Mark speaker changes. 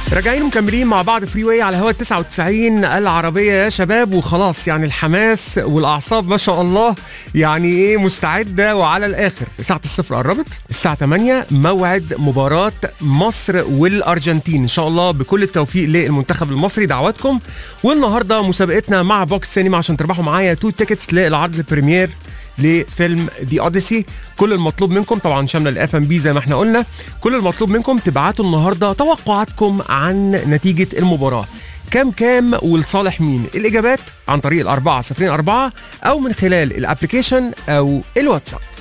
Speaker 1: راجعين مكملين مع بعض فري واي على هوا 99 العربيه يا شباب وخلاص يعني الحماس والاعصاب ما شاء الله يعني ايه مستعده وعلى الاخر ساعه الصفر قربت الساعه 8 موعد مباراه مصر والارجنتين ان شاء الله بكل التوفيق للمنتخب المصري دعواتكم والنهارده مسابقتنا مع بوكس سينما عشان تربحوا معايا تو تيكتس للعرض البريمير لفيلم دي اوديسي كل المطلوب منكم طبعا شامله الاف ام بي زي ما احنا قلنا كل المطلوب منكم تبعتوا النهارده توقعاتكم عن نتيجه المباراه كام كام ولصالح مين الاجابات عن طريق الأربعة صفرين أربعة أو من خلال الابلكيشن أو الواتساب